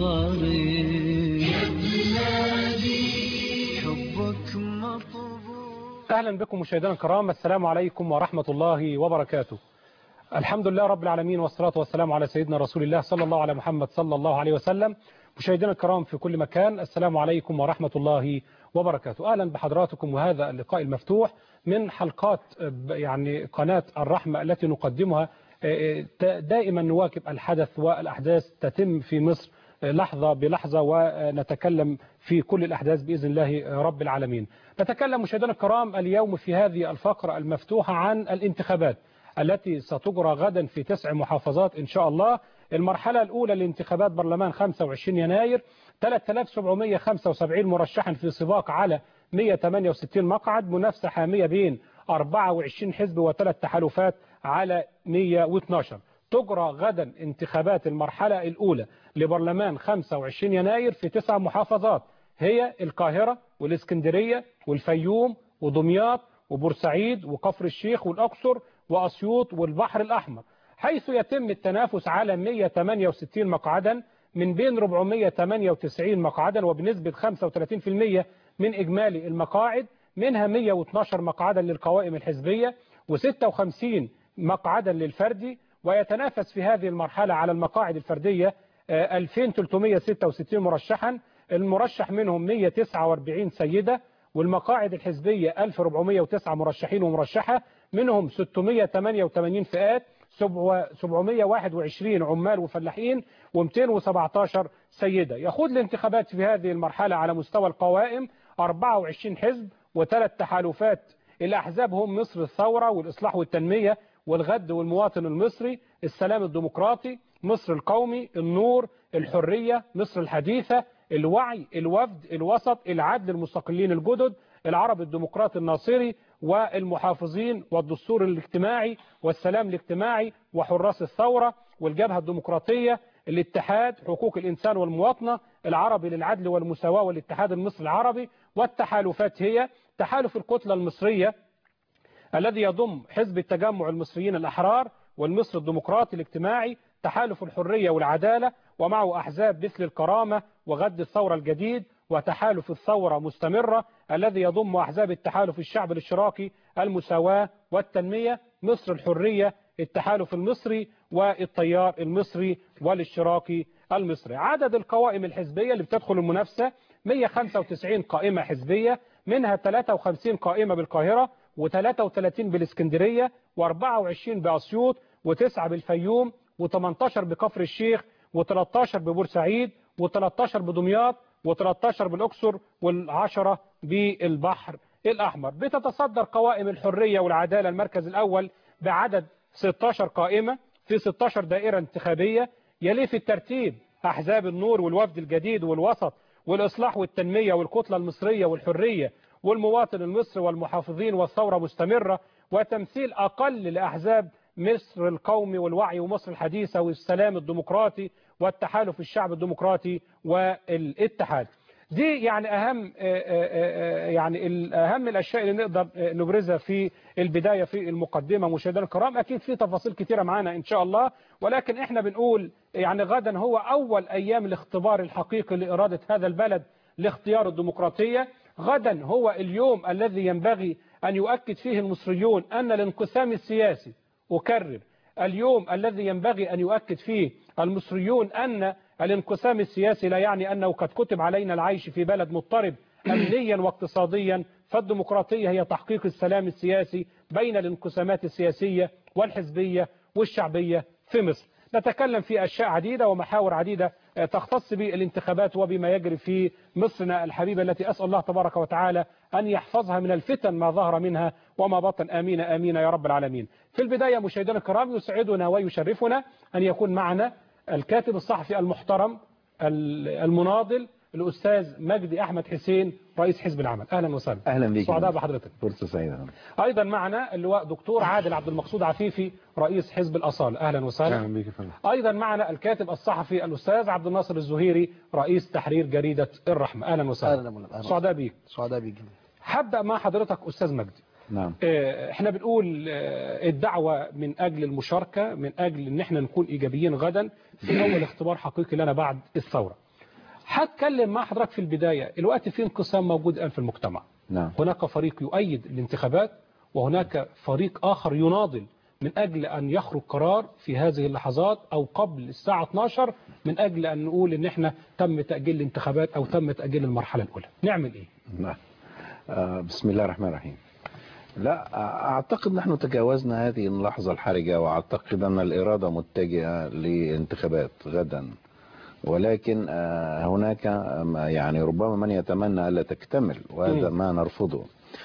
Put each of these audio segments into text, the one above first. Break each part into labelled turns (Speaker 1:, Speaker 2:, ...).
Speaker 1: غريب يا بلادي حبك مطبوع
Speaker 2: أهلا بكم مشاهدينا الكرام السلام عليكم ورحمة الله وبركاته الحمد لله رب العالمين والصلاة والسلام على سيدنا رسول الله صلى الله على محمد صلى الله عليه وسلم مشاهدينا الكرام في كل مكان السلام عليكم ورحمة الله وبركاته أهلا بحضراتكم وهذا اللقاء المفتوح من حلقات يعني قناة الرحمة التي نقدمها دائما نواكب الحدث والأحداث تتم في مصر لحظة بلحظة ونتكلم في كل الأحداث بإذن الله رب العالمين نتكلم مشاهدينا الكرام اليوم في هذه الفقرة المفتوحة عن الانتخابات التي ستجرى غدا في تسع محافظات إن شاء الله المرحلة الأولى لانتخابات برلمان 25 يناير 3775 مرشحا في سباق على 168 مقعد منافسة حامية بين 24 حزب وثلاث تحالفات على 112 تجرى غدا انتخابات المرحلة الأولى لبرلمان 25 يناير في تسع محافظات هي القاهرة والإسكندرية والفيوم ودمياط وبورسعيد وكفر الشيخ والأقصر وأسيوط والبحر الأحمر حيث يتم التنافس على 168 مقعدا من بين 498 مقعدا وبنسبة 35% من إجمالي المقاعد منها 112 مقعدا للقوائم الحزبية و56 مقعدا للفردي ويتنافس في هذه المرحلة على المقاعد الفردية 2366 مرشحا المرشح منهم 149 سيدة والمقاعد الحزبية 1409 مرشحين ومرشحة منهم 688 فئات 721 عمال وفلاحين و217 سيدة يخوض الانتخابات في هذه المرحلة على مستوى القوائم 24 حزب وثلاث تحالفات الأحزاب هم مصر الثورة والإصلاح والتنمية والغد والمواطن المصري السلام الديمقراطي مصر القومي النور الحرية مصر الحديثة الوعي الوفد الوسط العدل المستقلين الجدد العرب الديمقراطي الناصري والمحافظين والدستور الاجتماعي والسلام الاجتماعي وحراس الثورة والجبهة الديمقراطية الاتحاد حقوق الإنسان والمواطنة العربي للعدل والمساواة والاتحاد المصري العربي والتحالفات هي تحالف الكتلة المصرية الذي يضم حزب التجمع المصريين الأحرار والمصر الديمقراطي الاجتماعي تحالف الحرية والعدالة ومعه أحزاب مثل الكرامة وغد الثورة الجديد وتحالف الثورة مستمرة الذي يضم أحزاب التحالف الشعب الاشتراكي المساواة والتنمية مصر الحرية التحالف المصري والتيار المصري والاشتراكي المصري عدد القوائم الحزبية اللي بتدخل المنافسة 195 قائمة حزبية منها 53 قائمة بالقاهرة و33 بالاسكندرية و24 بأسيوط و9 بالفيوم و18 بكفر الشيخ و13 ببورسعيد و13 بدمياط و13 بالأقصر والعشرة بالبحر الأحمر بتتصدر قوائم الحرية والعدالة المركز الأول بعدد 16 قائمة في 16 دائرة انتخابية يلي في الترتيب أحزاب النور والوفد الجديد والوسط والإصلاح والتنمية والكتلة المصرية والحرية والمواطن المصري والمحافظين والثورة مستمرة وتمثيل أقل لأحزاب مصر القومي والوعي ومصر الحديثة والسلام الديمقراطي والتحالف الشعب الديمقراطي والاتحاد دي يعني أهم يعني أهم الأشياء اللي نقدر نبرزها في البداية في المقدمة مشاهدينا الكرام أكيد في تفاصيل كتيرة معانا إن شاء الله ولكن إحنا بنقول يعني غدا هو أول أيام الاختبار الحقيقي لإرادة هذا البلد لاختيار الديمقراطية غدا هو اليوم الذي ينبغي أن يؤكد فيه المصريون أن الانقسام السياسي أكرر اليوم الذي ينبغي أن يؤكد فيه المصريون أن الانقسام السياسي لا يعني أنه قد كتب علينا العيش في بلد مضطرب أمنيا واقتصاديا فالديمقراطية هي تحقيق السلام السياسي بين الانقسامات السياسية والحزبية والشعبية في مصر نتكلم في أشياء عديدة ومحاور عديدة تختص بالانتخابات وبما يجري في مصرنا الحبيبة التي أسأل الله تبارك وتعالى أن يحفظها من الفتن ما ظهر منها وما بطن آمين آمين يا رب العالمين في البداية مشاهدينا الكرام يسعدنا ويشرفنا أن يكون معنا الكاتب الصحفي المحترم المناضل الأستاذ مجدي أحمد حسين رئيس حزب العمل أهلا وسهلا
Speaker 3: أهلا بك
Speaker 2: سعداء بحضرتك
Speaker 3: فرصة سعيدة
Speaker 2: أيضا معنا اللواء دكتور عادل عبد المقصود عفيفي رئيس حزب الأصالة أهلا وسهلا
Speaker 3: أهلا بك فندم
Speaker 2: أيضا معنا الكاتب الصحفي الأستاذ عبد الناصر الزهيري رئيس تحرير جريدة الرحمة أهلا وسهلا
Speaker 4: أهلا وسهلا
Speaker 2: سعداء بيك
Speaker 4: سعداء بك
Speaker 2: هبدأ مع حضرتك أستاذ مجدي
Speaker 3: نعم
Speaker 2: احنا بنقول الدعوة من أجل المشاركة من أجل أن احنا نكون إيجابيين غدا في أول اختبار حقيقي لنا بعد الثورة هتكلم مع حضرتك في البداية الوقت في انقسام موجود الآن في المجتمع
Speaker 3: نعم
Speaker 2: هناك فريق يؤيد الانتخابات وهناك فريق آخر يناضل من أجل أن يخرج قرار في هذه اللحظات أو قبل الساعة 12 من أجل أن نقول إن إحنا تم تأجيل الانتخابات أو تم تأجيل المرحلة الأولى نعمل إيه؟
Speaker 3: نعم آه، بسم الله الرحمن الرحيم لا آه، أعتقد نحن تجاوزنا هذه اللحظة الحرجة وأعتقد أن الإرادة متجهة لانتخابات غدا ولكن آه، هناك آم، يعني ربما من يتمنى ألا تكتمل وهذا
Speaker 2: مم.
Speaker 3: ما نرفضه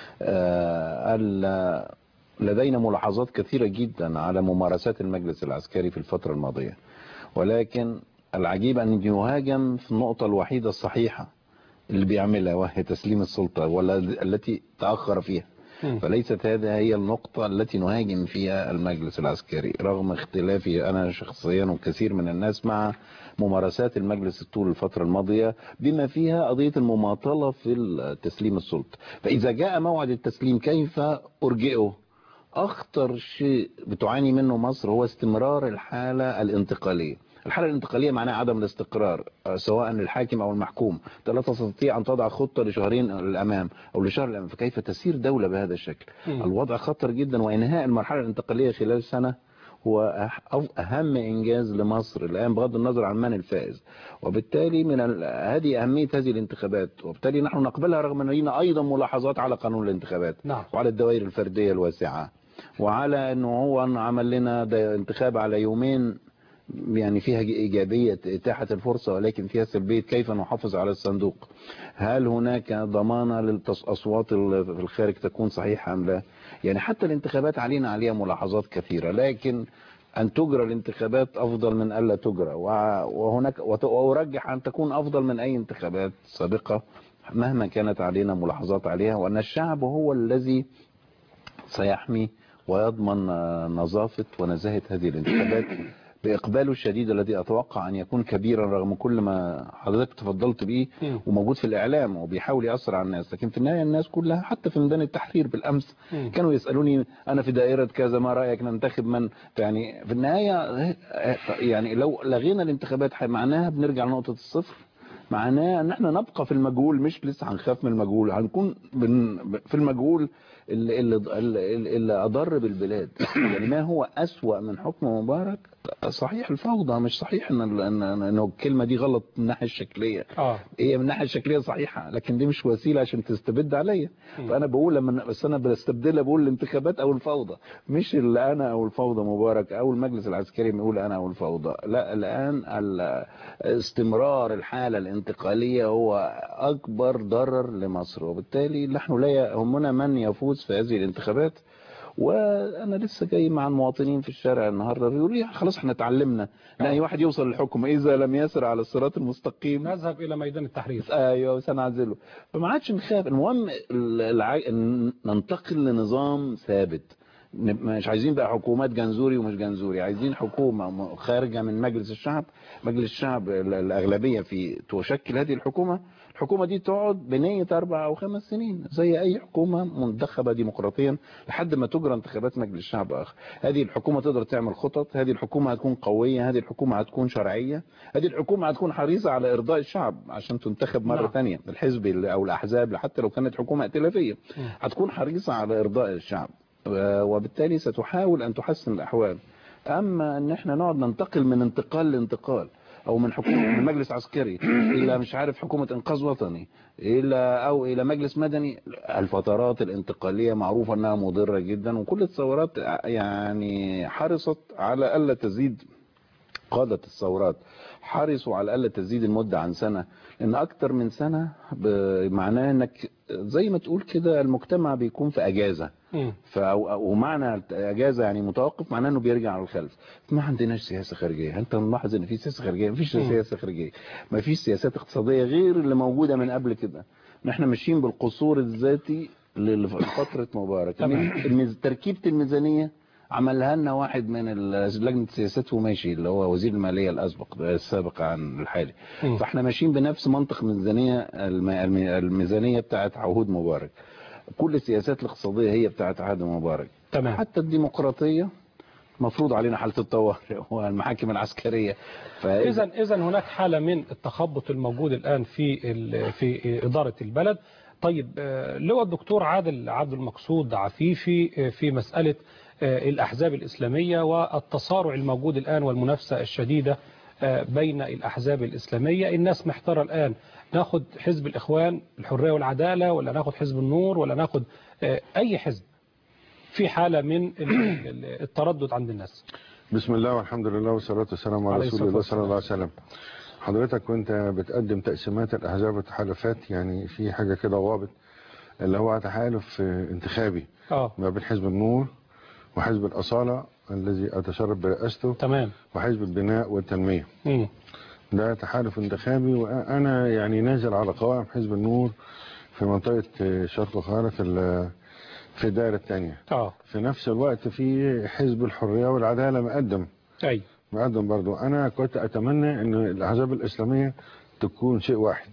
Speaker 3: آه، ال- لدينا ملاحظات كثيرة جدا على ممارسات المجلس العسكري في الفترة الماضية ولكن العجيب أن يهاجم في النقطة الوحيدة الصحيحة اللي بيعملها وهي تسليم السلطة ولا التي تأخر فيها
Speaker 2: مم.
Speaker 3: فليست هذه هي النقطة التي نهاجم فيها المجلس العسكري رغم اختلافي أنا شخصيا وكثير من الناس مع ممارسات المجلس طول الفترة الماضية بما فيها قضية المماطلة في تسليم السلطة فإذا جاء موعد التسليم كيف أرجئه أخطر شيء بتعاني منه مصر هو استمرار الحالة الانتقالية الحالة الانتقالية معناها عدم الاستقرار آه، سواء للحاكم أو المحكوم أنت لا تستطيع أن تضع خطة لشهرين للأمام أو لشهر الأمام فكيف تسير دولة بهذا الشكل
Speaker 2: مم.
Speaker 3: الوضع خطر جدا وإنهاء المرحلة الانتقالية خلال سنة هو أح- أف- أهم إنجاز لمصر الآن بغض النظر عن من الفائز وبالتالي من ال... هذه أهمية هذه الانتخابات وبالتالي نحن نقبلها رغم أن لنا أيضا ملاحظات على قانون الانتخابات
Speaker 2: نعم.
Speaker 3: وعلى الدوائر الفردية الواسعة وعلى أنه هو عمل لنا ده انتخاب على يومين يعني فيها إيجابية إتاحة الفرصة ولكن فيها سلبية كيف نحافظ على الصندوق هل هناك ضمانة للأصوات في الخارج تكون صحيحة أم لا يعني حتى الانتخابات علينا عليها ملاحظات كثيرة لكن أن تجرى الانتخابات أفضل من ألا تجرى وع- وهناك وت- وأرجح أن تكون أفضل من أي انتخابات سابقة مهما كانت علينا ملاحظات عليها وأن الشعب هو الذي سيحمي ويضمن آه، نظافة ونزاهة هذه الانتخابات بإقباله الشديد الذي أتوقع أن يكون كبيرا رغم كل ما حضرتك تفضلت به
Speaker 2: مم.
Speaker 3: وموجود في الإعلام وبيحاول يأثر على الناس لكن في النهاية الناس كلها حتى في ميدان التحرير بالأمس
Speaker 2: مم.
Speaker 3: كانوا يسألوني أنا في دائرة كذا ما رأيك ننتخب من يعني في النهاية آه، يعني لو لغينا الانتخابات ح- معناها بنرجع لنقطة الصفر معناه ان احنا نبقى في المجهول مش لسه هنخاف من المجهول هنكون بن في المجهول اللي, اللي, اللي, اللي اضر بالبلاد يعني ما هو اسوأ من حكم مبارك صحيح الفوضى مش صحيح ان ال- ان إن الكلمه دي غلط من الناحيه الشكليه
Speaker 2: آه
Speaker 3: هي من الناحيه الشكليه صحيحه لكن دي مش وسيله عشان تستبد عليا
Speaker 2: مم.
Speaker 3: فانا بقول لما بس انا بستبدلها بقول الانتخابات او الفوضى مش اللي انا او الفوضى مبارك او المجلس العسكري بيقول انا او الفوضى لا الان ال- استمرار الحاله الانتقاليه هو اكبر ضرر لمصر وبالتالي نحن لا يهمنا من يفوز في هذه الانتخابات وانا لسه جاي مع المواطنين في الشارع النهارده بيقولوا لي خلاص احنا اتعلمنا ان اي واحد يوصل للحكم اذا لم يسر على الصراط المستقيم
Speaker 2: نذهب إلى ميدان التحرير
Speaker 3: ايوه سنعزله فما عادش نخاف المهم ال- الع... ن- ننتقل لنظام ثابت ن- مش عايزين بقى حكومات جنزوري ومش جنزوري عايزين حكومة م- خارجة من مجلس الشعب مجلس الشعب ال- الأغلبية في تشكل هذه الحكومة الحكومة دي تقعد بنية أربع أو خمس سنين زي أي حكومة منتخبة ديمقراطيا لحد ما تجرى انتخابات مجلس الشعب آخر هذه الحكومة تقدر تعمل خطط هذه الحكومة هتكون قوية هذه الحكومة هتكون شرعية هذه الحكومة هتكون حريصة على إرضاء الشعب عشان تنتخب مرة
Speaker 2: نعم.
Speaker 3: ثانية الحزب ال- أو الأحزاب حتى لو كانت حكومة ائتلافية هتكون حريصة على إرضاء الشعب و- وبالتالي ستحاول أن تحسن الأحوال أما أن احنا نقعد ننتقل من انتقال لانتقال أو من حكومة من مجلس عسكري إلى مش عارف حكومة إنقاذ وطني إلى أو إلى مجلس مدني الفترات الانتقالية معروفة أنها مضرة جدا وكل الثورات يعني حرصت على ألا تزيد قادة الثورات حرصوا على ألا تزيد المدة عن سنة لأن أكتر من سنة ب- معناه أنك زي ما تقول كده المجتمع بيكون في أجازة
Speaker 2: مم.
Speaker 3: ف ومعنى اجازه يعني متوقف معناه انه بيرجع للخلف ما عندناش سياسه خارجيه انت ملاحظ ان في سياسه خارجيه مفيش
Speaker 2: مم.
Speaker 3: سياسه خارجيه ما فيش سياسات اقتصاديه غير اللي موجوده من قبل كده نحن ماشيين بالقصور الذاتي لفتره مبارك
Speaker 2: تمام.
Speaker 3: الميز- تركيبه الميزانيه عملها لنا واحد من ال- لجنه السياسات وماشي اللي هو وزير الماليه الاسبق السابق عن الحالي
Speaker 2: مم.
Speaker 3: فاحنا ماشيين بنفس منطق الميزانيه الم- الم- الميزانيه بتاعت عهود مبارك كل السياسات الاقتصاديه هي بتاعت عهد مبارك
Speaker 2: تمام
Speaker 3: حتى الديمقراطية مفروض علينا حالة الطوارئ والمحاكم العسكرية
Speaker 2: إذا إذا هناك حالة من التخبط الموجود الآن في ال- في إدارة البلد طيب آه، لواء الدكتور عادل عبد المقصود عفيفي آه، في مسألة آه، الأحزاب الإسلامية والتصارع الموجود الآن والمنافسة الشديدة آه، بين الأحزاب الإسلامية الناس محتارة الآن ناخد حزب الإخوان الحرية والعدالة ولا ناخد حزب النور ولا ناخد آه، أي حزب في حالة من ال- ال- التردد عند الناس
Speaker 4: بسم الله والحمد لله والصلاة والسلام على
Speaker 2: عليه
Speaker 4: رسول
Speaker 2: الصلاة
Speaker 4: الله صلى الله عليه
Speaker 2: والسلام.
Speaker 4: وسلم حضرتك وانت بتقدم تقسيمات الأحزاب والتحالفات يعني في حاجة كده ضابط اللي هو تحالف آه، انتخابي
Speaker 2: اه
Speaker 4: ما بين حزب النور وحزب الأصالة الذي أتشرف برئاسته
Speaker 2: تمام
Speaker 4: وحزب البناء والتنمية
Speaker 2: مم.
Speaker 4: ده تحالف انتخابي وأنا يعني نازل على قوائم حزب النور في منطقة آه، شرق القاهرة في ال- في الدائرة الثانية
Speaker 2: اه
Speaker 4: في نفس الوقت في حزب الحرية والعدالة مقدم
Speaker 2: اي
Speaker 4: مقدم برضو انا كنت اتمنى ان الاحزاب الاسلاميه تكون شيء واحد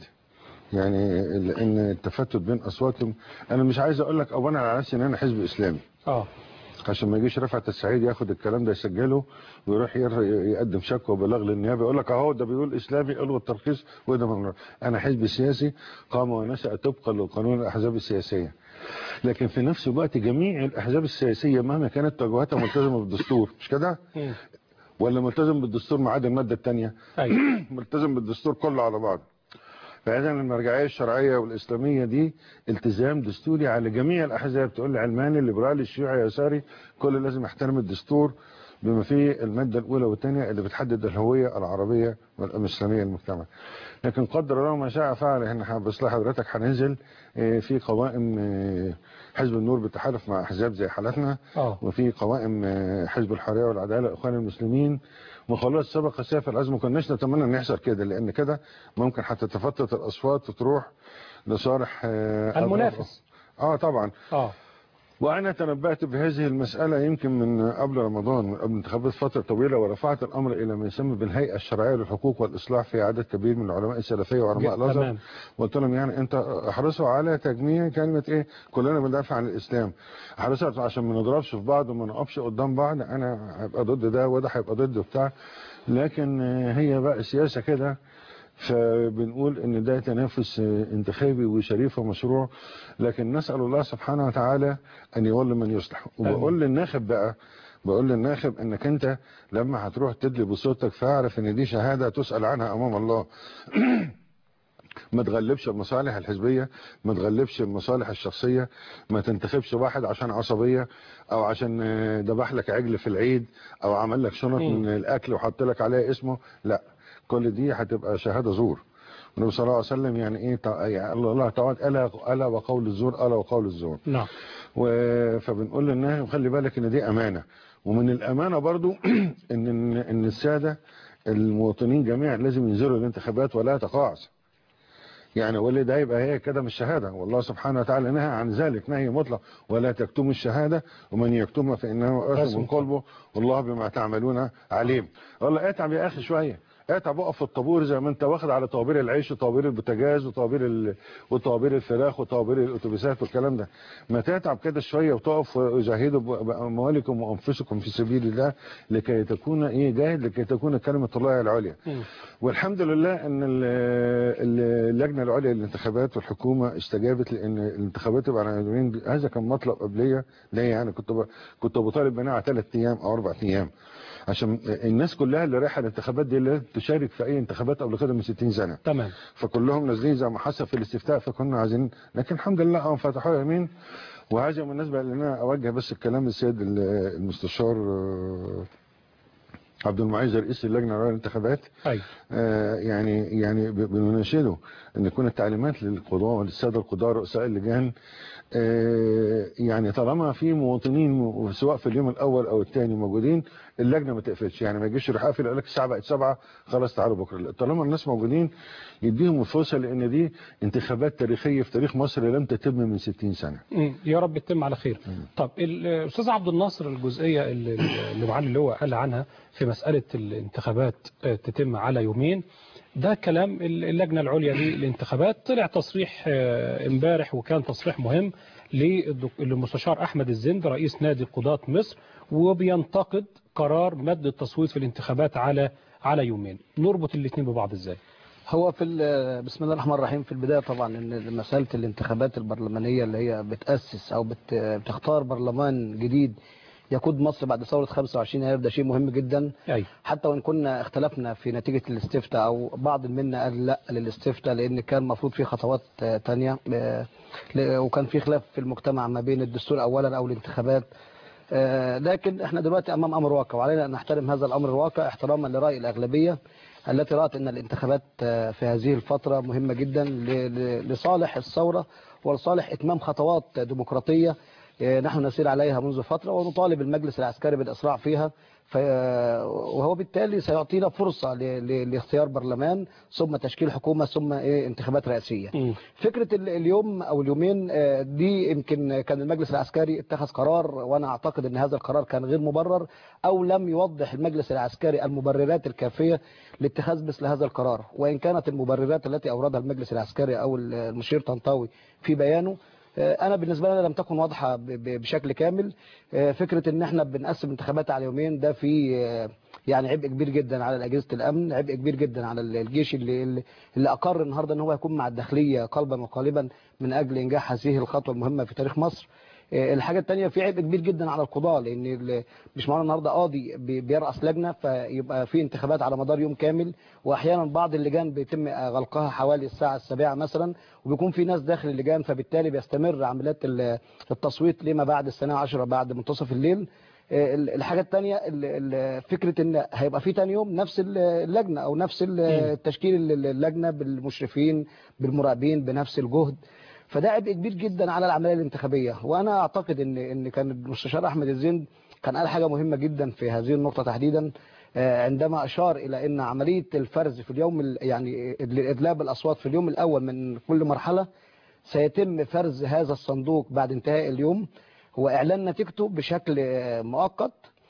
Speaker 4: يعني ال- ان التفتت بين اصواتهم انا مش عايز اقول لك اولا على نفسي ان انا حزب اسلامي
Speaker 2: اه
Speaker 4: عشان ما يجيش رفعت السعيد ياخد الكلام ده يسجله ويروح ير- يقدم شكوى بلاغ للنيابه يقول لك اهو ده بيقول اسلامي الغوا الترخيص وده ممنوع انا حزب سياسي قام ونشا طبقا لقانون الاحزاب السياسيه لكن في نفس الوقت جميع الاحزاب السياسيه مهما كانت توجهاتها ملتزمه بالدستور مش كده
Speaker 2: مم.
Speaker 4: ولا ملتزم بالدستور ما عدا الماده الثانيه
Speaker 2: اي
Speaker 4: ملتزم بالدستور كله على بعض فاذا المرجعيه الشرعيه والاسلاميه دي التزام دستوري على جميع الاحزاب تقول لي علماني ليبرالي الشيوعي يساري كل لازم يحترم الدستور بما فيه الماده الاولى والثانيه اللي بتحدد الهويه العربيه والاسلاميه للمجتمع لكن قدر الله ما شاء فعل احنا بس حضرتك هننزل آه، في قوائم آه، حزب النور بالتحالف مع احزاب زي حالتنا
Speaker 2: اه
Speaker 4: وفي قوائم آه، حزب الحريه والعداله اخوان المسلمين وخلاص سبق سيف الازمه ما كناش نتمنى ان يحصل كده لان كده ممكن هتتفتت الاصوات وتروح لصالح آه،
Speaker 2: المنافس
Speaker 4: اه طبعا
Speaker 2: اه
Speaker 4: وانا تنبأت بهذه المساله يمكن من قبل رمضان من قبل انتخابات فتره طويله ورفعت الامر الى ما يسمى بالهيئه الشرعيه للحقوق والاصلاح في عدد كبير من العلماء السلفيه وعلماء الازهر
Speaker 2: تمام
Speaker 4: قلت لهم يعني انت احرصوا على تجميع كلمه ايه كلنا بندافع عن الاسلام احرصوا عشان ما نضربش في بعض وما نقفش قدام بعض انا هبقى ضد ده وده هيبقى ضد بتاع لكن آه، هي بقى سياسه كده فبنقول ان ده تنافس آه، انتخابي وشريف ومشروع لكن نسال الله سبحانه وتعالى ان يولي من يصلح وبقول للناخب بقى بقول للناخب انك انت لما هتروح تدلي بصوتك فاعرف ان دي شهاده تسال عنها امام الله ما تغلبش المصالح الحزبية ما تغلبش المصالح الشخصية ما تنتخبش واحد عشان عصبية او عشان آه، ذبح لك عجل في العيد او عمل لك شنط
Speaker 2: مم.
Speaker 4: من الاكل وحط لك عليها اسمه لا كل دي هتبقى شهادة زور النبي صلى الله عليه وسلم يعني ايه تع- يعني الله الله تعالى الا الا وقول الزور الا وقول الزور
Speaker 2: نعم
Speaker 4: و- فبنقول للناس خلي بالك ان دي امانه ومن الامانه برضو ان ان إن الساده المواطنين جميعا لازم ينزلوا الانتخابات ولا تقاعس يعني واللي ده يبقى هي كده مش شهاده والله سبحانه وتعالى نهى عن ذلك نهي مطلق ولا تكتموا الشهاده ومن يكتمها فانه اثم من قلبه والله بما تعملون عليم والله اتعب يا اخي شويه اتعب اقف في الطابور زي ما انت واخد على طوابير العيش وطوابير البوتاجاز وطوابير ال... وطوابير الفراخ وطوابير الاتوبيسات والكلام ده ما تتعب كده شويه وتقف وجاهدوا ب- باموالكم وانفسكم في سبيل الله لكي تكون ايه جاهد لكي تكون كلمه الله العليا
Speaker 2: مم.
Speaker 4: والحمد لله ان ال- ال- اللجنه العليا للانتخابات والحكومه استجابت لان الانتخابات تبقى على يومين هذا كان مطلب قبليه ليا يعني كنت ب- كنت بطالب منها على ثلاث ايام او اربع ايام عشان الناس كلها اللي رايحه الانتخابات دي اللي تشارك في اي انتخابات قبل كده من 60 سنه
Speaker 2: تمام
Speaker 4: فكلهم نازلين زي ما حصل في الاستفتاء فكنا عايزين لكن الحمد لله اه فتحوا يمين وهذا بالنسبه لنا اوجه بس الكلام للسيد ال- المستشار آه، عبد المعز رئيس اللجنه العليا للانتخابات
Speaker 2: اي
Speaker 4: آه، يعني يعني ب- بنناشده ان يكون التعليمات للقضاء وللساده القضاء رؤساء اللجان آه، يعني طالما في مواطنين سواء في اليوم الاول او الثاني موجودين اللجنه ما تقفلش يعني ما يجيش يروح قافل يقول لك الساعه بقت 7 خلاص تعالوا بكره طالما الناس موجودين يديهم الفرصه لان دي انتخابات تاريخيه في تاريخ مصر لم تتم من 60 سنه
Speaker 2: مم. يا رب يتم على خير طب الاستاذ عبد الناصر الجزئيه اللي اللي معالي اللي هو قال عنها في مساله الانتخابات آه، تتم على يومين ده كلام اللجنه العليا للانتخابات طلع تصريح آه، امبارح وكان تصريح مهم للدك- للمستشار أحمد الزند رئيس نادي قضاة مصر وبينتقد قرار مد التصويت في الانتخابات على على يومين نربط الاثنين ببعض ازاي
Speaker 5: هو في ال- بسم الله الرحمن الرحيم في البداية طبعا ان مسألة الانتخابات البرلمانية اللي هي بتأسس او بت- بتختار برلمان جديد يقود مصر بعد ثورة 25 يناير ده شيء مهم جدا
Speaker 2: أي
Speaker 5: حتى وان كنا اختلفنا في نتيجة الاستفتاء او بعض منا قال لا للاستفتاء لان كان المفروض في خطوات آه، تانية آه، ل- وكان في خلاف في المجتمع ما بين الدستور اولا او الانتخابات آه، لكن احنا دلوقتي امام امر واقع وعلينا ان نحترم هذا الامر الواقع احتراما لراي الاغلبيه التي رات ان الانتخابات آه، في هذه الفتره مهمه جدا ل- ل- لصالح الثوره ولصالح اتمام خطوات ديمقراطيه آه، نحن نسير عليها منذ فتره ونطالب المجلس العسكري بالاسراع فيها ف- وهو بالتالي سيعطينا فرصه ل- ل- لاختيار برلمان ثم تشكيل حكومه ثم إيه انتخابات رئاسيه
Speaker 2: مم.
Speaker 5: فكرة ال- اليوم أو اليومين آه، دي يمكن كان المجلس العسكري اتخذ قرار وأنا أعتقد أن هذا القرار كان غير مبرر أو لم يوضح المجلس العسكري المبررات الكافية لاتخاذ مثل هذا القرار وإن كانت المبررات التي أوردها المجلس العسكري أو المشير طنطاوي في بيانه آه، أنا بالنسبة لي لم تكن واضحة ب- ب- بشكل كامل آه، فكرة أن احنا بنقسم انتخابات على يومين ده في آه، يعني عبء كبير جدا على أجهزة الأمن عبء كبير جدا على الجيش اللي اللي- اللي أقر النهاردة أن هو يكون مع الداخلية قلبا وقالبا من أجل إنجاح هذه الخطوة المهمة في تاريخ مصر آه، الحاجة الثانية في عبء كبير جدا على القضاة لأن ال- مش معنى النهاردة قاضي بي- بيرأس لجنة فيبقى في انتخابات على مدار يوم كامل وأحيانا بعض اللجان بيتم غلقها حوالي الساعة السابعة مثلا وبيكون في ناس داخل اللجان فبالتالي بيستمر عمليات ال- التصويت لما بعد الساعة 10 بعد منتصف الليل آه، ال- الحاجة الثانية ال- ال- فكرة ان هيبقى في تاني يوم نفس ال- اللجنة او نفس ال- التشكيل ال- اللجنة بالمشرفين بالمراقبين بنفس الجهد فده عبء كبير جدا على العملية الانتخابية وانا اعتقد ان ان كان المستشار احمد الزند كان قال حاجة مهمة جدا في هذه النقطة تحديدا آه، عندما اشار الى ان عملية الفرز في اليوم ال- يعني الادلاب الاصوات في اليوم الاول من كل مرحلة سيتم فرز هذا الصندوق بعد انتهاء اليوم هو اعلان نتيجته بشكل آه، مؤقت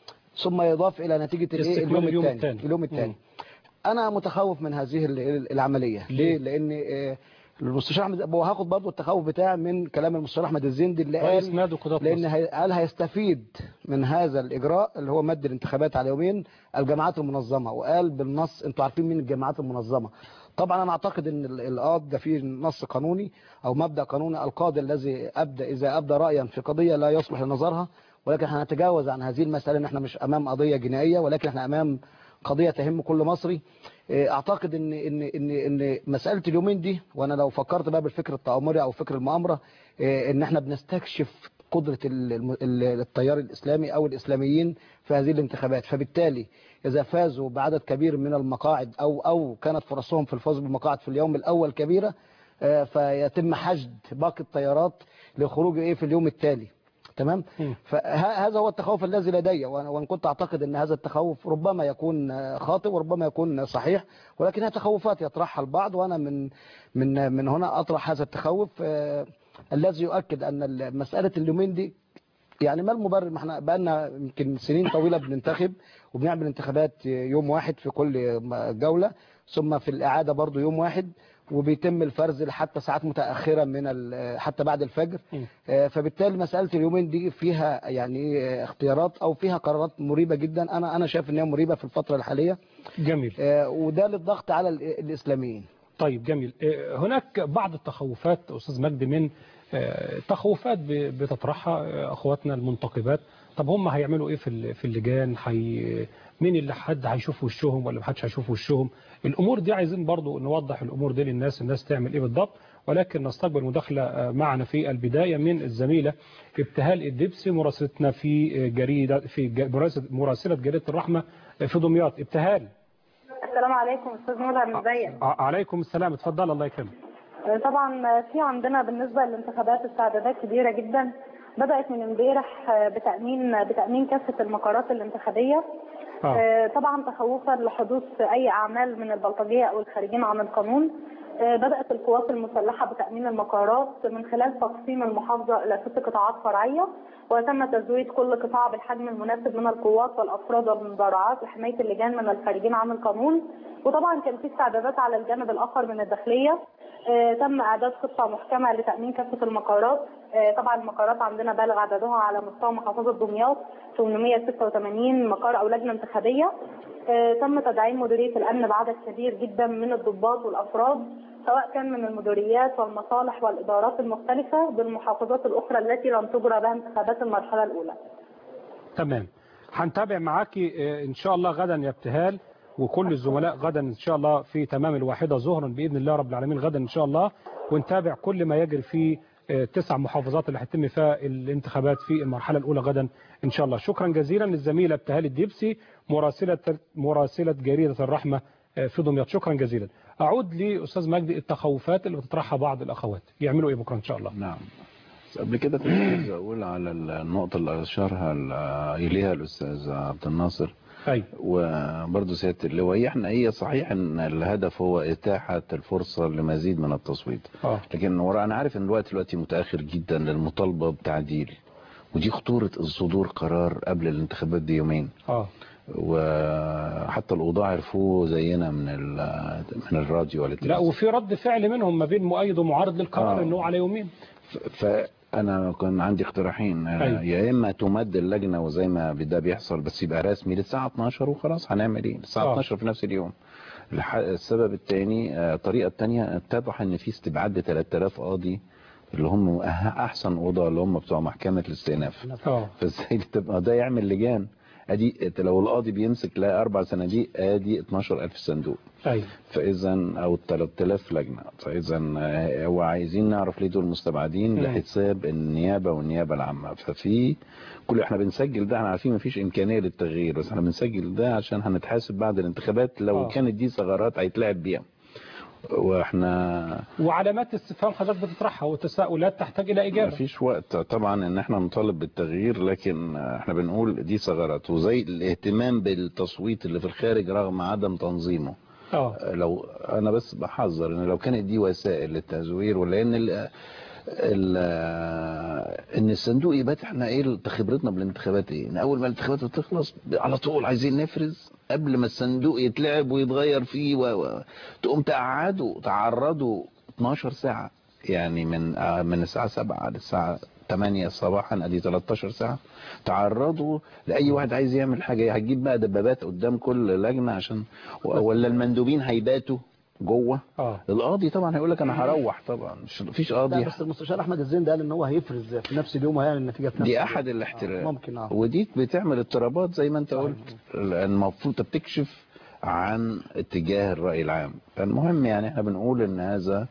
Speaker 5: ثم يضاف الى نتيجه الإيه؟
Speaker 2: استكمال
Speaker 5: اليوم
Speaker 2: اليوم
Speaker 5: الثاني
Speaker 2: التاني.
Speaker 5: اليوم الثاني انا متخوف من هذه ال- العمليه ليه لان آه، المستشار احمد وهاخد برضو التخوف بتاعي من كلام المستشار احمد الزندي اللي
Speaker 2: رئيس
Speaker 5: قال
Speaker 2: نادي قضاة
Speaker 5: لان
Speaker 2: مصر
Speaker 5: هي- قال هيستفيد من هذا الاجراء اللي هو مد الانتخابات على يومين الجماعات المنظمه وقال بالنص انتوا عارفين مين الجماعات المنظمه طبعا انا اعتقد ان ال- القاضي ده فيه نص قانوني او مبدا قانوني القاضي الذي ابدا اذا ابدى رايا في قضيه لا يصلح لنظرها ولكن احنا هنتجاوز عن هذه المساله ان احنا مش امام قضيه جنائيه ولكن احنا امام قضيه تهم كل مصري إيه، اعتقد ان ان ان ان مساله اليومين دي وانا لو فكرت بقى بالفكر التآمري او فكر المؤامره إيه، ان احنا بنستكشف قدره ال- الم- ال- التيار الاسلامي او الاسلاميين في هذه الانتخابات فبالتالي اذا فازوا بعدد كبير من المقاعد او او كانت فرصهم في الفوز بالمقاعد في اليوم الاول كبيره آه، فيتم حشد باقي التيارات لخروج ايه في اليوم التالي تمام
Speaker 2: مم.
Speaker 5: فهذا هو التخوف الذي لدي وأنا- وان كنت اعتقد ان هذا التخوف ربما يكون آه، خاطئ وربما يكون صحيح ولكنها تخوفات يطرحها البعض وانا من من من هنا اطرح هذا التخوف آه، الذي يؤكد ان ال- مساله اليومين دي يعني ما المبرر ما احنا بقالنا يمكن سنين طويله بننتخب وبنعمل انتخابات يوم واحد في كل جوله ثم في الاعاده برضو يوم واحد وبيتم الفرز حتى ساعات متاخره من ال- حتى بعد الفجر
Speaker 2: م.
Speaker 5: آه، فبالتالي مساله اليومين دي فيها يعني آه، اختيارات او فيها قرارات مريبه جدا انا انا شايف ان هي مريبه في الفتره الحاليه
Speaker 2: جميل
Speaker 5: آه، وده للضغط على ال- الاسلاميين
Speaker 2: طيب جميل آه، هناك بعض التخوفات أستاذ مجدي من آه، تخوفات ب- بتطرحها آه، أخواتنا المنتقبات طب هم هيعملوا إيه في ال- في اللجان حي... مين اللي حد هيشوف وشهم ولا محدش هيشوف وشهم الأمور دي عايزين برضو نوضح الأمور دي للناس الناس تعمل إيه بالضبط ولكن نستقبل مداخلة آه، معنا في البداية من الزميلة ابتهال الدبسي مراسلتنا في آه، جريدة في ج- مراسلة مراسلة جريدة الرحمة آه، في دمياط ابتهال
Speaker 6: السلام عليكم استاذ ملهم ازيك
Speaker 2: ع- عليكم السلام اتفضل الله يكرمك
Speaker 6: طبعا في عندنا بالنسبه للانتخابات استعدادات كبيره جدا بدات من امبارح بتامين بتامين كافه المقرات الانتخابيه
Speaker 2: آه.
Speaker 6: آه، طبعا تخوفا لحدوث اي اعمال من البلطجيه او الخارجين عن القانون آه، بدات القوات المسلحه بتامين المقرات من خلال تقسيم المحافظه الى ست قطاعات فرعيه وتم تزويد كل قطاع بالحجم المناسب من القوات والافراد والمدرعات لحمايه اللجان من الخارجين عن القانون وطبعا كان في استعدادات على الجانب الاخر من الداخليه آه، تم اعداد خطه محكمه لتامين كافه المقرات آه، طبعا المقرات عندنا بالغ عددها على مستوى محافظة دمياط 886 مقر أو لجنة انتخابية آه، تم تدعيم مديرية الأمن بعدد كبير جدا من الضباط والأفراد سواء كان من المديريات والمصالح والإدارات المختلفة بالمحافظات الأخرى التي لم تجرى بها انتخابات المرحلة الأولى
Speaker 2: تمام هنتابع معاكي آه، ان شاء الله غدا يا ابتهال وكل الزملاء غدا ان شاء الله في تمام الواحده ظهرا باذن الله رب العالمين غدا ان شاء الله ونتابع كل ما يجري في آه، تسع محافظات اللي هيتم فيها الانتخابات في المرحله الاولى غدا ان شاء الله شكرا جزيلا للزميله ابتهال الدبسي مراسله مراسله جريده الرحمه آه، في دمياط شكرا جزيلا اعود لاستاذ مجدي التخوفات اللي بتطرحها بعض الاخوات يعملوا ايه بكره ان شاء الله
Speaker 3: نعم بس قبل كده كنت عايز اقول على النقطه اللي اشارها اليها الاستاذ عبد الناصر
Speaker 2: ايوه
Speaker 3: وبرضه سياده اللواء احنا هي صحيح ان الهدف هو اتاحه الفرصه لمزيد من التصويت
Speaker 2: اه
Speaker 3: لكن ورا انا عارف ان الوقت دلوقتي متاخر جدا للمطالبه بتعديل ودي خطوره صدور قرار قبل الانتخابات بيومين
Speaker 2: اه
Speaker 3: وحتى القضاة عرفوه زينا من ال- من الراديو
Speaker 2: لا
Speaker 3: والتلفزيون
Speaker 2: وفي رد فعل منهم ما بين مؤيد ومعارض للقرار
Speaker 3: آه.
Speaker 2: انه على يومين
Speaker 3: ف- فانا كان عندي اقتراحين آه،
Speaker 2: أيوة.
Speaker 3: يا اما تمد اللجنه وزي ما ده بيحصل بس يبقى رسمي للساعه 12 وخلاص هنعمل ايه الساعه
Speaker 2: آه.
Speaker 3: 12 في نفس اليوم الح- السبب الثاني الطريقه الثانيه اتضح ان في استبعاد ل 3000 قاضي اللي هم أه- احسن اوضه اللي هم بتوع محكمه الاستئناف
Speaker 2: اه
Speaker 3: فازاي تبقى ده يعمل لجان ادي لو القاضي بيمسك لا اربع صناديق ادي 12000 صندوق
Speaker 2: ايوه
Speaker 3: فاذا او 3000 لجنه فاذا آه، هو عايزين نعرف ليه دول مستبعدين
Speaker 2: مم.
Speaker 3: لحساب النيابه والنيابه العامه ففي كل احنا بنسجل ده احنا عارفين مفيش امكانيه للتغيير بس احنا بنسجل ده عشان هنتحاسب بعد الانتخابات لو
Speaker 2: آه.
Speaker 3: كانت دي ثغرات هيتلعب بيها واحنا
Speaker 2: وعلامات استفهام حضرتك بتطرحها وتساؤلات تحتاج الى اجابه
Speaker 3: مفيش وقت طبعا ان احنا نطالب بالتغيير لكن احنا بنقول دي ثغرات وزي الاهتمام بالتصويت اللي في الخارج رغم عدم تنظيمه
Speaker 2: اه
Speaker 3: لو انا بس بحذر ان لو كانت دي وسائل للتزوير ولا ان ال ال ان الصندوق يبات احنا ايه خبرتنا بالانتخابات ايه ان اول ما الانتخابات بتخلص على طول عايزين نفرز قبل ما الصندوق يتلعب ويتغير فيه و... و... تقوم تقعدوا تعرضوا 12 ساعة يعني من آه، من الساعة 7 للساعة 8 صباحا ادي 13 ساعة تعرضوا لاي واحد عايز يعمل حاجة هتجيب بقى دبابات قدام كل لجنة عشان ولا المندوبين هيباتوا جوه
Speaker 2: اه
Speaker 3: القاضي طبعا هيقول لك انا هروح طبعا مش مفيش
Speaker 5: لا
Speaker 3: قاضي
Speaker 5: بس المستشار احمد الزين ده قال ان هو هيفرز في نفس اليوم وهيعمل النتيجه في نفس
Speaker 3: دي
Speaker 5: اليوم.
Speaker 3: احد
Speaker 5: آه،
Speaker 3: الاحترام
Speaker 5: ممكن اه
Speaker 3: ودي بتعمل اضطرابات زي ما انت
Speaker 5: صحيح.
Speaker 3: قلت المفروض بتكشف عن اتجاه الرأي العام فالمهم يعني احنا بنقول ان هذا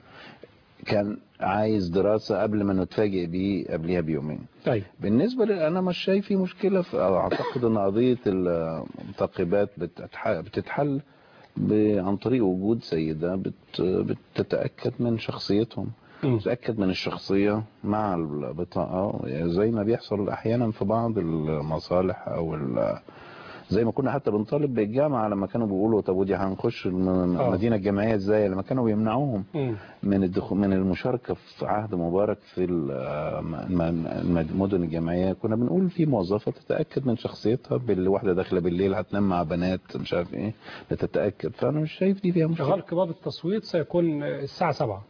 Speaker 3: كان عايز دراسة قبل ما نتفاجئ بيه قبلها بيومين
Speaker 2: طيب
Speaker 3: بالنسبة لي أنا مش شايف في مشكلة في أعتقد أن قضية المنتخبات بتتح- بتتحل ب- عن طريق وجود سيدة بت- بتتأكد من شخصيتهم
Speaker 2: مم.
Speaker 3: تتأكد من الشخصية مع البطاقة زي ما بيحصل أحيانا في بعض المصالح أو ال- زي ما كنا حتى بنطالب بالجامعة لما كانوا بيقولوا طب ودي هنخش الم-
Speaker 2: آه.
Speaker 3: المدينة الجامعية ازاي لما كانوا بيمنعوهم
Speaker 2: مم.
Speaker 3: من الدخول من المشاركة في عهد مبارك في ال- الم- الم- المدن الجامعية كنا بنقول في موظفة تتأكد من شخصيتها باللي واحدة داخلة بالليل هتنام مع بنات مش عارف ايه بتتأكد فأنا مش شايف دي فيها مشكلة
Speaker 2: غلق باب التصويت سيكون الساعه 7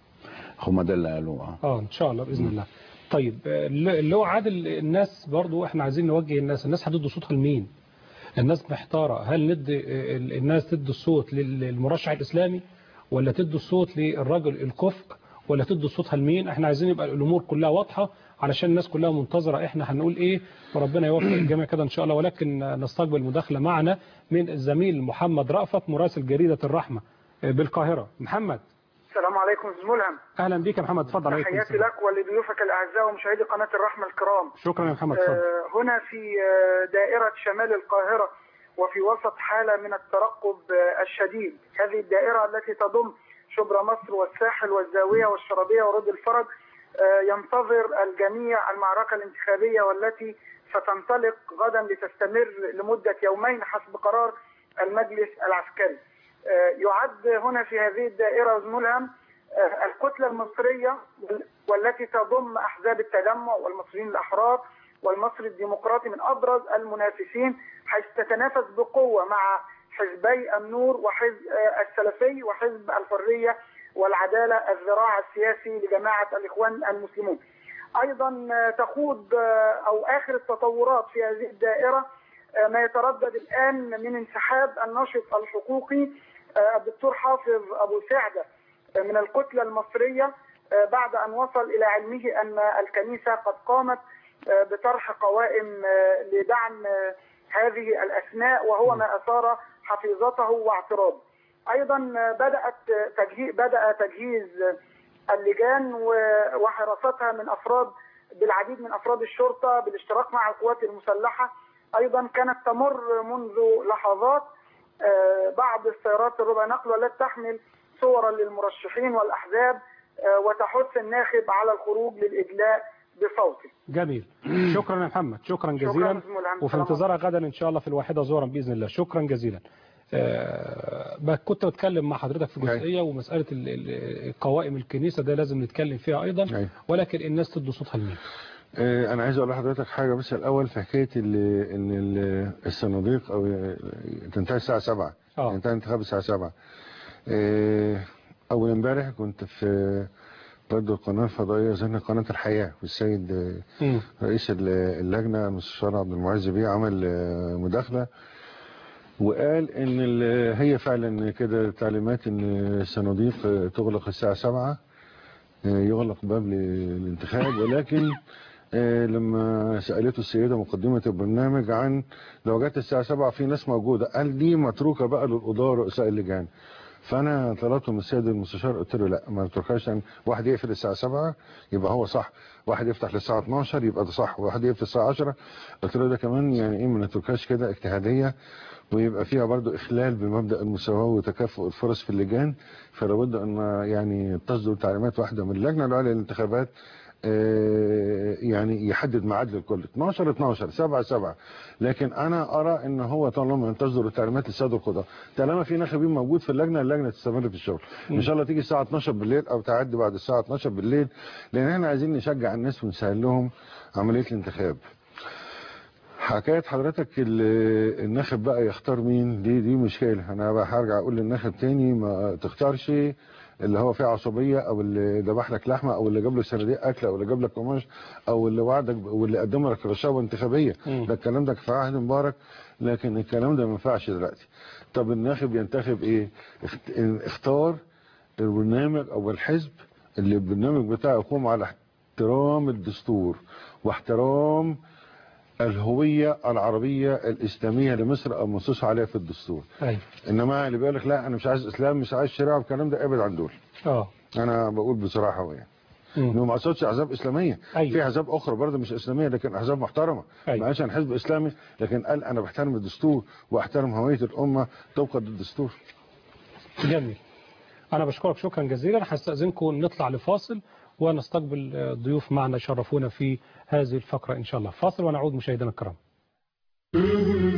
Speaker 3: هما ده اللي قالوه اه
Speaker 2: اه ان شاء الله باذن الله طيب آه، اللي هو عادل الناس برضو احنا عايزين نوجه الناس الناس هتدوا صوتها لمين الناس محتاره هل ندي آه، ال- الناس تدي الصوت لل- للمرشح الاسلامي ولا تدي الصوت للرجل الكفء ولا تدي صوتها لمين احنا عايزين يبقى الامور كلها واضحه علشان الناس كلها منتظره احنا هنقول ايه وربنا يوفق الجميع كده ان شاء الله ولكن آه، نستقبل مداخله معنا من الزميل محمد رأفت مراسل جريده الرحمه آه، بالقاهره محمد
Speaker 7: السلام عليكم استاذ ملهم
Speaker 2: اهلا بك يا محمد اتفضل عليكم
Speaker 7: تحياتي
Speaker 2: السلام.
Speaker 7: لك ولضيوفك الاعزاء ومشاهدي قناه الرحمه الكرام
Speaker 2: شكرا يا محمد اتفضل
Speaker 7: آه، هنا في آه، دائره شمال القاهره وفي وسط حاله من الترقب آه، الشديد هذه الدائره التي تضم شبرا مصر والساحل والزاويه والشرابيه ورد الفرج آه، ينتظر الجميع المعركه الانتخابيه والتي ستنطلق غدا لتستمر لمده يومين حسب قرار المجلس العسكري آه، يعد هنا في هذه الدائره ملهم آه، الكتله المصريه والتي تضم احزاب التجمع والمصريين الاحرار والمصري الديمقراطي من ابرز المنافسين حيث تتنافس بقوه مع حزبي النور وحزب آه، السلفي وحزب الحريه والعداله الذراع السياسي لجماعه الاخوان المسلمون. ايضا آه، تخوض آه، او اخر التطورات في هذه الدائره آه، ما يتردد الان من انسحاب الناشط الحقوقي آه، الدكتور حافظ ابو سعده آه، من الكتله المصريه آه، بعد ان وصل الى علمه ان الكنيسه قد قامت آه، بطرح قوائم آه، لدعم آه، هذه الاسماء وهو ما اثار حفيظته واعتراضه. ايضا آه، بدات تجهيز بدا تجهيز آه، اللجان و- وحراستها من افراد بالعديد من افراد الشرطه بالاشتراك مع القوات المسلحه ايضا كانت تمر منذ لحظات آه، بعض السيارات الربع نقل والتي تحمل صورا للمرشحين والاحزاب آه، وتحث الناخب على الخروج للادلاء بصوته.
Speaker 2: جميل شكرا يا محمد شكرا جزيلا
Speaker 7: شكراً أستاذ ملهم.
Speaker 2: وفي
Speaker 7: سلام
Speaker 2: انتظارك غدا ان شاء الله في الواحده ظهرا باذن الله شكرا جزيلا آه، بقى كنت بتكلم مع حضرتك في جزئيه ومساله ال- ال- قوائم الكنيسه ده لازم نتكلم فيها ايضا
Speaker 4: أيوة.
Speaker 2: ولكن الناس تدي صوتها لمين
Speaker 4: آه، انا عايز اقول لحضرتك حاجه بس الاول في حكايه ال- ان ال- الصناديق او تنتهي الساعه 7
Speaker 2: آه.
Speaker 4: تنتهي الانتخاب الساعه 7 آه، اول امبارح كنت في برضه القناه الفضائيه زي قناه الحياه والسيد آه،
Speaker 2: مم.
Speaker 4: رئيس ال- اللجنه المستشار عبد المعز بيه عمل آه، مداخله وقال ان ال- هي فعلا كده تعليمات ان الصناديق آه، تغلق الساعه 7 آه، يغلق باب للانتخاب ولكن آه، لما سألته السيدة مقدمة البرنامج عن لو جت الساعة 7 في ناس موجودة قال دي متروكة بقى للقضاة رؤساء اللجان فأنا طلبت من السيد المستشار قلت له لا ما تتركهاش عن واحد يقفل الساعة 7 يبقى هو صح واحد يفتح للساعة 12 يبقى ده صح واحد يقفل الساعة 10 قلت له ده كمان يعني ايه ما نتركهاش كده اجتهادية ويبقى فيها برضو إخلال بمبدأ المساواة وتكافؤ الفرص في اللجان فلابد أن يعني تصدر تعليمات واحدة من اللجنة العليا للانتخابات آه، يعني يحدد ميعاد للكل 12 12 7 7 لكن انا ارى ان هو طالما تصدر التعليمات للساده القضاه طالما في ناخبين موجود في اللجنه اللجنه تستمر في الشغل ان شاء الله تيجي الساعه 12 بالليل او تعدي بعد الساعه 12 بالليل لان احنا عايزين نشجع الناس ونسهل لهم عمليه الانتخاب حكايه حضرتك ال- الناخب بقى يختار مين دي دي مشكله انا بقى هرجع اقول للناخب تاني ما تختارش اللي هو فيه عصبيه او اللي ذبح لك لحمه او اللي جاب لك صناديق اكل او اللي جاب لك قماش او اللي وعدك واللي قدم لك رشاوى انتخابيه
Speaker 2: مم.
Speaker 4: ده الكلام ده في عهد مبارك لكن الكلام ده ما ينفعش دلوقتي طب الناخب ينتخب ايه اخت- اختار البرنامج او الحزب اللي البرنامج بتاعه يقوم على احترام الدستور واحترام الهوية العربية الإسلامية لمصر أو منصوص عليها في الدستور
Speaker 2: ايوه
Speaker 4: إنما اللي بيقول لك لا أنا مش عايز إسلام مش عايز شريعة والكلام ده ابعد عن دول
Speaker 2: اه
Speaker 4: أنا بقول بصراحة هو يعني
Speaker 2: مم.
Speaker 4: إنه ما أقصدش أحزاب إسلامية
Speaker 2: أيوة.
Speaker 4: في أحزاب أخرى برضه مش إسلامية لكن أحزاب محترمة
Speaker 2: أيوة.
Speaker 4: ما قالش عن حزب إسلامي لكن قال أنا بحترم الدستور وأحترم هوية الأمة طبقا للدستور
Speaker 2: جميل انا بشكرك شكرا جزيلا هستاذنكم نطلع لفاصل ونستقبل آه، ضيوف معنا يشرفونا في هذه الفقره ان شاء الله فاصل ونعود مشاهدينا الكرام